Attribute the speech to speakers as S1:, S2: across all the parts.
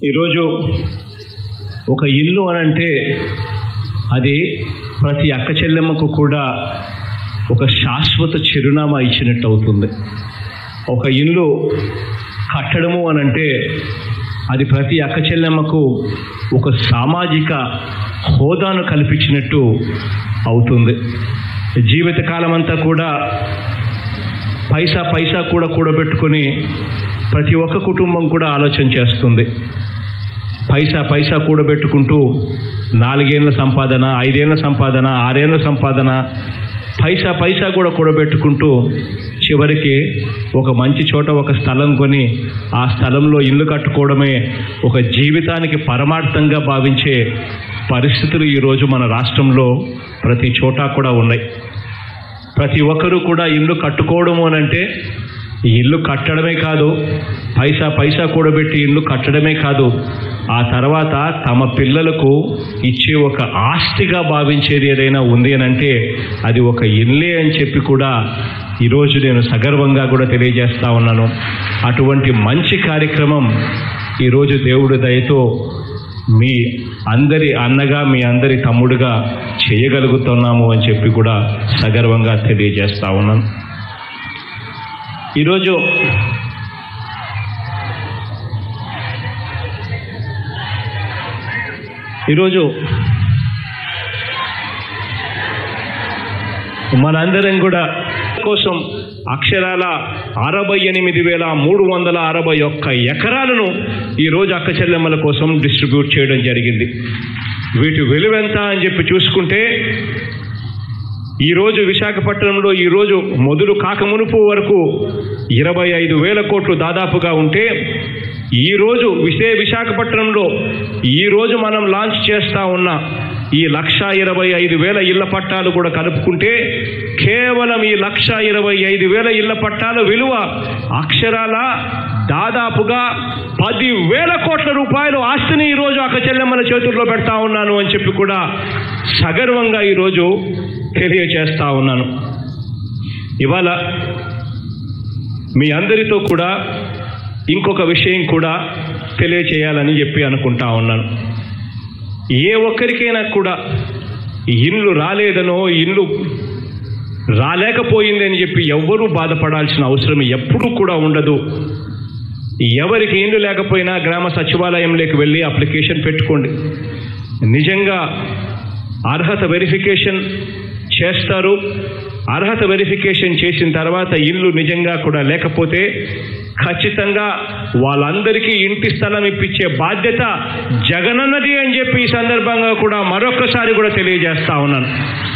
S1: ఈరోజు ఒక ఇల్లు అని అంటే అది ప్రతి అక్క చెల్లెమ్మకు కూడా ఒక శాశ్వత చిరునామా ఇచ్చినట్టు అవుతుంది ఒక ఇల్లు కట్టడము అని అంటే అది ప్రతి అక్క చెల్లెమ్మకు ఒక సామాజిక హోదాను కల్పించినట్టు అవుతుంది జీవితకాలం అంతా కూడా పైసా పైసా కూడా కూడబెట్టుకొని ప్రతి ఒక్క కుటుంబం కూడా ఆలోచన చేస్తుంది పైసా పైసా కూడబెట్టుకుంటూ నాలుగేళ్ల సంపాదన ఐదేళ్ల సంపాదన ఆరేళ్ల సంపాదన పైసా పైసా కూడా కూడబెట్టుకుంటూ చివరికి ఒక మంచి చోట ఒక స్థలం కొని ఆ స్థలంలో ఇల్లు కట్టుకోవడమే ఒక జీవితానికి పరమార్థంగా భావించే పరిస్థితులు ఈరోజు మన రాష్ట్రంలో ప్రతి చోట కూడా ఉన్నాయి ప్రతి ఒక్కరూ కూడా ఇల్లు కట్టుకోవడము అని అంటే ఇల్లు కట్టడమే కాదు పైసా పైసా కూడబెట్టి ఇల్లు కట్టడమే కాదు ఆ తర్వాత తమ పిల్లలకు ఇచ్చే ఒక ఆస్తిగా భావించేది ఏదైనా ఉంది అని అంటే అది ఒక ఇల్లే అని చెప్పి కూడా ఈరోజు నేను సగర్వంగా కూడా తెలియజేస్తా ఉన్నాను అటువంటి మంచి కార్యక్రమం ఈరోజు దేవుడి దయతో మీ అందరి అన్నగా మీ అందరి తమ్ముడుగా చేయగలుగుతున్నాము అని చెప్పి కూడా సగర్వంగా తెలియజేస్తా ఉన్నాను ఈరోజు ఈరోజు మనందరం కూడా కోసం అక్షరాల అరవై ఎనిమిది వేల మూడు వందల అరవై ఒక్క ఎకరాలను ఈరోజు అక్క చెల్లెమ్మల కోసం డిస్ట్రిబ్యూట్ చేయడం జరిగింది వీటి విలువెంత అని చెప్పి చూసుకుంటే ఈరోజు విశాఖపట్నంలో ఈరోజు మొదలు కాకమునుపు వరకు ఇరవై ఐదు వేల కోట్లు దాదాపుగా ఉంటే ఈరోజు విశే విశాఖపట్నంలో ఈరోజు మనం లాంచ్ చేస్తా ఉన్న ఈ లక్ష ఇరవై ఐదు వేల ఇళ్ల పట్టాలు కూడా కలుపుకుంటే కేవలం ఈ లక్ష ఇరవై ఐదు వేల ఇళ్ల పట్టాల విలువ అక్షరాల దాదాపుగా పది వేల కోట్ల రూపాయలు ఆస్తిని ఈరోజు అక్క చెల్లెమ్మల చేతుల్లో పెడతా ఉన్నాను అని చెప్పి కూడా సగర్వంగా ఈరోజు తెలియచేస్తా ఉన్నాను ఇవాళ మీ అందరితో కూడా ఇంకొక విషయం కూడా తెలియచేయాలని చెప్పి అనుకుంటా ఉన్నాను ఏ ఒక్కరికైనా కూడా ఇల్లు రాలేదనో ఇల్లు రాలేకపోయింది అని చెప్పి ఎవ్వరూ బాధపడాల్సిన అవసరం ఎప్పుడూ కూడా ఉండదు ఎవరికి ఇల్లు లేకపోయినా గ్రామ సచివాలయంలోకి వెళ్ళి అప్లికేషన్ పెట్టుకోండి నిజంగా అర్హత వెరిఫికేషన్ చేస్తారు అర్హత వెరిఫికేషన్ చేసిన తర్వాత ఇల్లు నిజంగా కూడా లేకపోతే ఖచ్చితంగా వాళ్ళందరికీ ఇంటి స్థలం ఇప్పించే బాధ్యత జగనన్నది అని చెప్పి ఈ సందర్భంగా కూడా మరొకసారి కూడా తెలియజేస్తా ఉన్నాను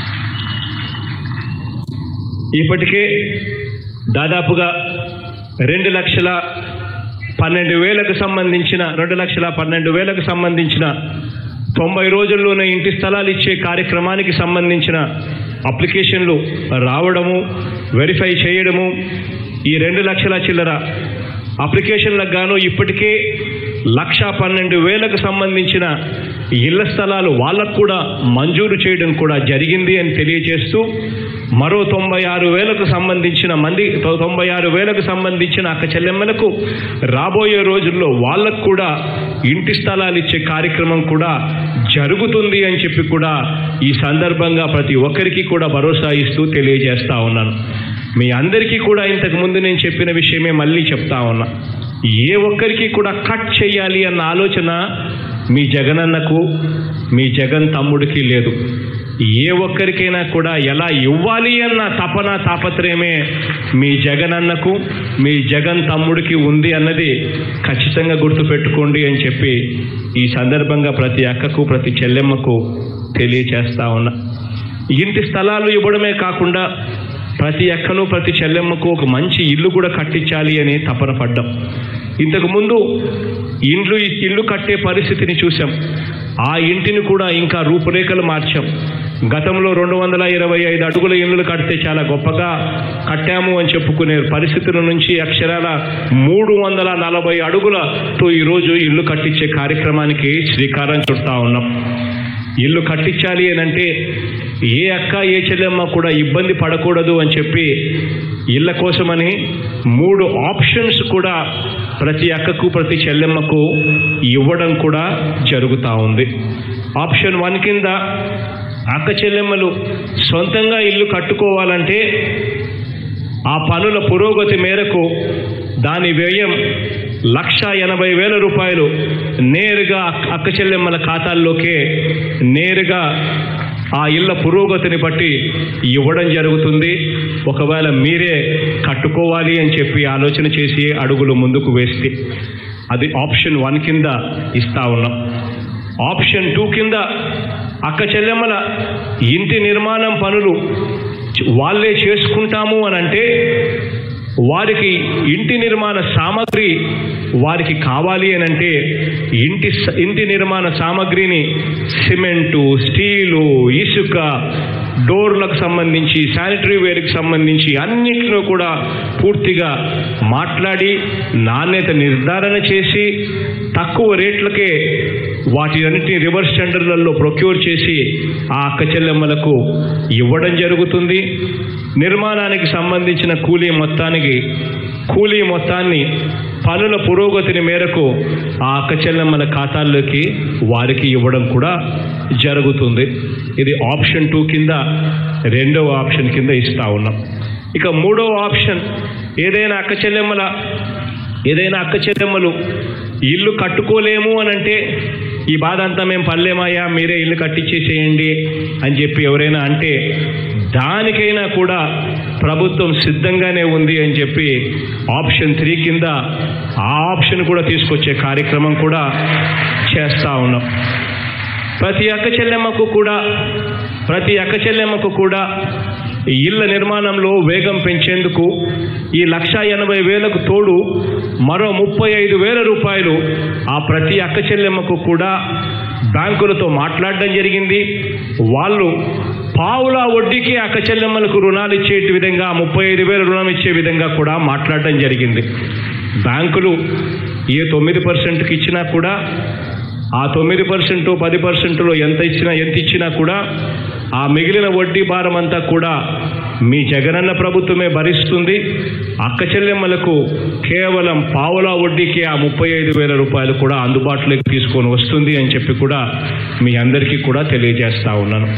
S1: ఇప్పటికే దాదాపుగా రెండు లక్షల పన్నెండు వేలకు సంబంధించిన రెండు లక్షల పన్నెండు వేలకు సంబంధించిన తొంభై రోజుల్లోనే ఇంటి స్థలాలు ఇచ్చే కార్యక్రమానికి సంబంధించిన అప్లికేషన్లు రావడము వెరిఫై చేయడము ఈ రెండు లక్షల చిల్లర అప్లికేషన్లకు గాను ఇప్పటికే లక్ష పన్నెండు వేలకు సంబంధించిన ఇళ్ల స్థలాలు వాళ్ళకు కూడా మంజూరు చేయడం కూడా జరిగింది అని తెలియజేస్తూ మరో తొంభై ఆరు వేలకు సంబంధించిన మంది తొంభై ఆరు వేలకు సంబంధించిన అక్క చెల్లెమ్మలకు రాబోయే రోజుల్లో వాళ్ళకు కూడా ఇంటి స్థలాలు ఇచ్చే కార్యక్రమం కూడా జరుగుతుంది అని చెప్పి కూడా ఈ సందర్భంగా ప్రతి ఒక్కరికి కూడా భరోసా ఇస్తూ తెలియజేస్తా ఉన్నాను మీ అందరికీ కూడా ఇంతకు ముందు నేను చెప్పిన విషయమే మళ్ళీ చెప్తా ఉన్నా ఏ ఒక్కరికి కూడా కట్ చేయాలి అన్న ఆలోచన మీ జగనన్నకు మీ జగన్ తమ్ముడికి లేదు ఏ ఒక్కరికైనా కూడా ఎలా ఇవ్వాలి అన్న తపన తాపత్రయమే మీ జగనన్నకు మీ జగన్ తమ్ముడికి ఉంది అన్నది ఖచ్చితంగా గుర్తుపెట్టుకోండి అని చెప్పి ఈ సందర్భంగా ప్రతి అక్కకు ప్రతి చెల్లెమ్మకు తెలియచేస్తా ఉన్నా ఇంటి స్థలాలు ఇవ్వడమే కాకుండా ప్రతి అక్కను ప్రతి చెల్లెమ్మకు ఒక మంచి ఇల్లు కూడా కట్టించాలి అని తపన పడ్డాం ఇంతకు ముందు ఇండ్లు ఇల్లు కట్టే పరిస్థితిని చూసాం ఆ ఇంటిని కూడా ఇంకా రూపురేఖలు మార్చాం గతంలో రెండు వందల ఇరవై ఐదు అడుగుల ఇల్లులు కడితే చాలా గొప్పగా కట్టాము అని చెప్పుకునే పరిస్థితుల నుంచి అక్షరాల మూడు వందల నలభై అడుగులతో ఈరోజు ఇల్లు కట్టించే కార్యక్రమానికి శ్రీకారం చుడతా ఉన్నాం ఇల్లు కట్టించాలి అని అంటే ఏ అక్క ఏ చెల్లెమ్మ కూడా ఇబ్బంది పడకూడదు అని చెప్పి ఇళ్ళ కోసమని మూడు ఆప్షన్స్ కూడా ప్రతి అక్కకు ప్రతి చెల్లెమ్మకు ఇవ్వడం కూడా జరుగుతూ ఉంది ఆప్షన్ వన్ కింద అక్క చెల్లెమ్మలు సొంతంగా ఇల్లు కట్టుకోవాలంటే ఆ పనుల పురోగతి మేరకు దాని వ్యయం లక్ష ఎనభై వేల రూపాయలు నేరుగా అక్క- అక్క చెల్లెమ్మల ఖాతాల్లోకే నేరుగా ఆ ఇళ్ళ పురోగతిని బట్టి ఇవ్వడం జరుగుతుంది ఒకవేళ మీరే కట్టుకోవాలి అని చెప్పి ఆలోచన చేసి అడుగులు ముందుకు వేస్తే అది ఆప్షన్ వన్ కింద ఇస్తా ఉన్నాం ఆప్షన్ టూ కింద అక్క చెల్లెమ్మల ఇంటి నిర్మాణం పనులు చ- వాళ్ళే చేసుకుంటాము అని అంటే వారికి ఇంటి నిర్మాణ సామాగ్రి వారికి కావాలి అని అంటే ఇంటి స- ఇంటి నిర్మాణ సామాగ్రిని సిమెంటు స్టీలు ఇసుక డోర్లకు సంబంధించి శానిటరీ వేర్కి సంబంధించి అన్నింటిలో కూడా పూర్తిగా మాట్లాడి నాణ్యత నిర్ధారణ చేసి తక్కువ రేట్లకే వాటి అన్నింటినీ రివర్స్ టెండర్లలో ప్రొక్యూర్ చేసి ఆ అక్క చెల్లెమ్మలకు ఇవ్వడం జరుగుతుంది నిర్మాణానికి సంబంధించిన కూలీ మొత్తానికి కూలీ మొత్తాన్ని పనుల పురోగతిని మేరకు ఆ అక్క చెల్లెమ్మల ఖాతాల్లోకి వారికి ఇవ్వడం కూడా జరుగుతుంది ఇది ఆప్షన్ టూ కింద రెండవ ఆప్షన్ కింద ఇస్తా ఉన్నాం ఇక మూడవ ఆప్షన్ ఏదైనా అక్క చెల్లెమ్మల ఏదైనా అక్క చెల్లెమ్మలు ఇల్లు కట్టుకోలేము అని అంటే ఈ బాధ అంతా మేము పర్లేమయ్యా మీరే ఇల్లు కట్టించేసేయండి అని చెప్పి ఎవరైనా అంటే దానికైనా కూడా ప్రభుత్వం సిద్ధంగానే ఉంది అని చెప్పి ఆప్షన్ త్రీ కింద ఆ ఆప్షన్ కూడా తీసుకొచ్చే కార్యక్రమం కూడా చేస్తూ ఉన్నాం ప్రతి అక్క చెల్లెమ్మకు కూడా ప్రతి అక్క చెల్లెమ్మకు కూడా ఈ ఇళ్ల నిర్మాణంలో వేగం పెంచేందుకు ఈ లక్ష ఎనభై వేలకు తోడు మరో ముప్పై ఐదు వేల రూపాయలు ఆ ప్రతి అక్క చెల్లెమ్మకు కూడా బ్యాంకులతో మాట్లాడడం జరిగింది వాళ్ళు పావుల వడ్డీకి అక్క చెల్లెమ్మలకు రుణాలు ఇచ్చే విధంగా ముప్పై ఐదు వేల రుణం ఇచ్చే విధంగా కూడా మాట్లాడడం జరిగింది బ్యాంకులు ఏ తొమ్మిది పర్సెంట్కి ఇచ్చినా కూడా ఆ తొమ్మిది పర్సెంట్ పది పర్సెంట్లో ఎంత ఇచ్చినా ఎంత ఇచ్చినా కూడా ఆ మిగిలిన వడ్డీ భారం అంతా కూడా మీ జగనన్న ప్రభుత్వమే భరిస్తుంది అక్క చెల్లెమ్మలకు కేవలం పావులా వడ్డీకి ఆ ముప్పై ఐదు వేల రూపాయలు కూడా అందుబాటులోకి తీసుకొని వస్తుంది అని చెప్పి కూడా మీ అందరికీ కూడా తెలియజేస్తా ఉన్నాను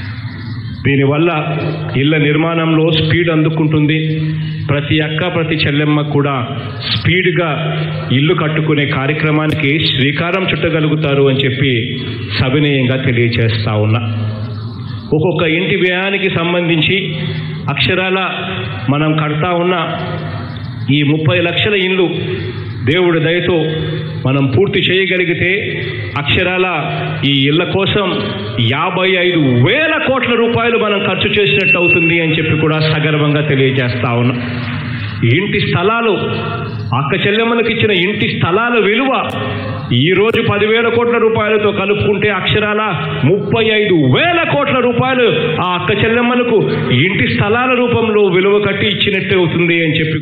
S1: దీనివల్ల ఇళ్ల నిర్మాణంలో స్పీడ్ అందుకుంటుంది ప్రతి అక్క ప్రతి చెల్లెమ్మ కూడా స్పీడ్గా ఇల్లు కట్టుకునే కార్యక్రమానికి శ్రీకారం చుట్టగలుగుతారు అని చెప్పి సవినయంగా తెలియజేస్తా ఉన్నా ఒక్కొక్క ఇంటి వ్యయానికి సంబంధించి అక్షరాల మనం కడతా ఉన్న ఈ ముప్పై లక్షల ఇండ్లు దేవుడి దయతో మనం పూర్తి చేయగలిగితే అక్షరాల ఈ ఇళ్ల కోసం యాభై ఐదు వేల కోట్ల రూపాయలు మనం ఖర్చు చేసినట్టు అవుతుంది అని చెప్పి కూడా సగర్వంగా తెలియజేస్తా ఉన్నాం ఇంటి స్థలాలు అక్క చెల్లెమ్మలకు ఇచ్చిన ఇంటి స్థలాల విలువ ఈ రోజు పదివేల కోట్ల రూపాయలతో కలుపుకుంటే అక్షరాల ముప్పై ఐదు వేల కోట్ల రూపాయలు ఆ అక్క చెల్లెమ్మలకు ఇంటి స్థలాల రూపంలో విలువ కట్టి ఇచ్చినట్టే అవుతుంది అని చెప్పి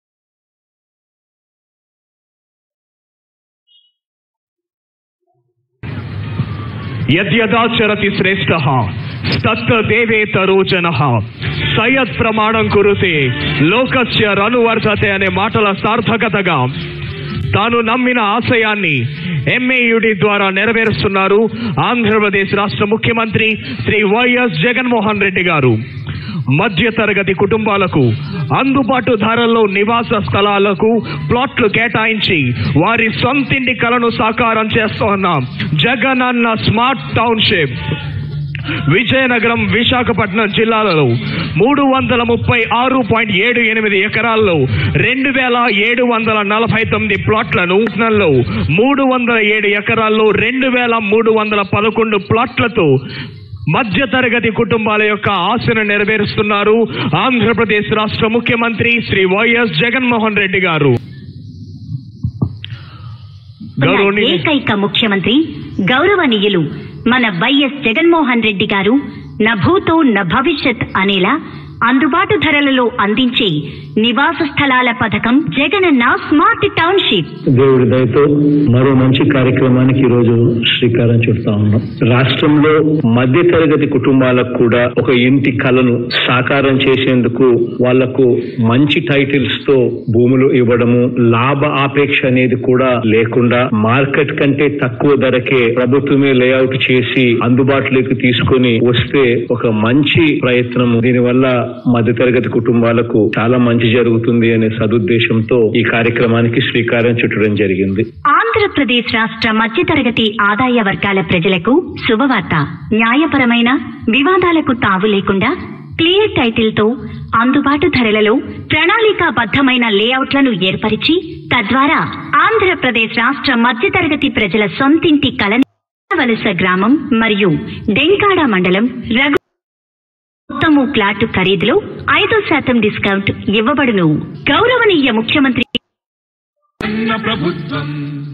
S2: యద్యదాచరతి శ్రేష్ఠ తత్ర దేవేతరో జన సయత్ ప్రమాణం కురుతే లోకస్య రనువర్ధతే అనే మాటల సార్థకతగా తాను నమ్మిన ఆశయాన్ని ఎంఏయుడి ద్వారా నెరవేరుస్తున్నారు ఆంధ్రప్రదేశ్ రాష్ట్ర ముఖ్యమంత్రి శ్రీ వైఎస్ జగన్మోహన్ రెడ్డి గారు మధ్య తరగతి కుటుంబాలకు అందుబాటు ధరల్లో నివాస స్థలాలకు ప్లాట్లు కేటాయించి వారి సొంతింటి కలను సాకారం చేస్తున్న జగనన్న స్మార్ట్ టౌన్షిప్ విజయనగరం విశాఖపట్నం జిల్లాలలో మూడు వందల ముప్పై ఆరు పాయింట్ ఏడు ఎనిమిది ఎకరాల్లో రెండు వేల ఏడు వందల నలభై తొమ్మిది ప్లాట్లను లో మూడు వందల ఏడు ఎకరాల్లో రెండు వేల మూడు వందల పదకొండు ప్లాట్లతో మధ్య తరగతి కుటుంబాల యొక్క ఆశను నెరవేరుస్తున్నారు ఆంధ్రప్రదేశ్ రాష్ట్ర ముఖ్యమంత్రి శ్రీ వైఎస్ జగన్మోహన్ రెడ్డి గారు
S3: ఉన్న
S2: గౌరవనీయ
S3: ఏకైక ముఖ్యమంత్రి గౌరవనీయులు మన వైఎస్ జగన్మోహన్ రెడ్డి గారు న భూతో న భవిష్యత్ అనేలా అందుబాటు ధరలలో అందించే నివాస స్థలాల పథకం జగనన్న స్మార్ట్ టౌన్షిప్
S4: దేవుడి దయతో మరో మంచి కార్యక్రమానికి ఈ రోజు శ్రీకారం చుడతా ఉన్నాం రాష్ట్రంలో మధ్య తరగతి కుటుంబాలకు కూడా ఒక ఇంటి కలను సాకారం చేసేందుకు వాళ్లకు మంచి టైటిల్స్ తో భూములు ఇవ్వడము లాభ ఆపేక్ష అనేది కూడా లేకుండా మార్కెట్ కంటే తక్కువ ధరకే ప్రభుత్వమే లేఅవుట్ చేసి అందుబాటులోకి తీసుకొని వస్తే ఒక మంచి ప్రయత్నం దీనివల్ల మధ్యతరగతి కుటుంబాలకు చాలా మంచి జరుగుతుంది అనే సదుద్దేశంతో ఈ కార్యక్రమానికి శ్రీకారం చుట్టడం జరిగింది
S3: ఆంధ్రప్రదేశ్ రాష్ట్ర మధ్యతరగతి ఆదాయ వర్గాల ప్రజలకు శుభవార్త న్యాయపరమైన వివాదాలకు తావు లేకుండా క్లియర్ టైటిల్ తో అందుబాటు ధరలలో ప్రణాళికాబద్ధమైన లేఅవుట్లను ఏర్పరిచి తద్వారా ఆంధ్రప్రదేశ్ రాష్ట్ర మధ్యతరగతి ప్రజల సొంతింటి కలను వలస గ్రామం మరియు డెంకాడ మండలం రఘు మొత్తము ప్లాటు ఖరీదులో ఐదు శాతం డిస్కౌంట్ ఇవ్వబడును గౌరవనీయ ముఖ్యమంత్రి
S5: అన్న ప్రభుత్వం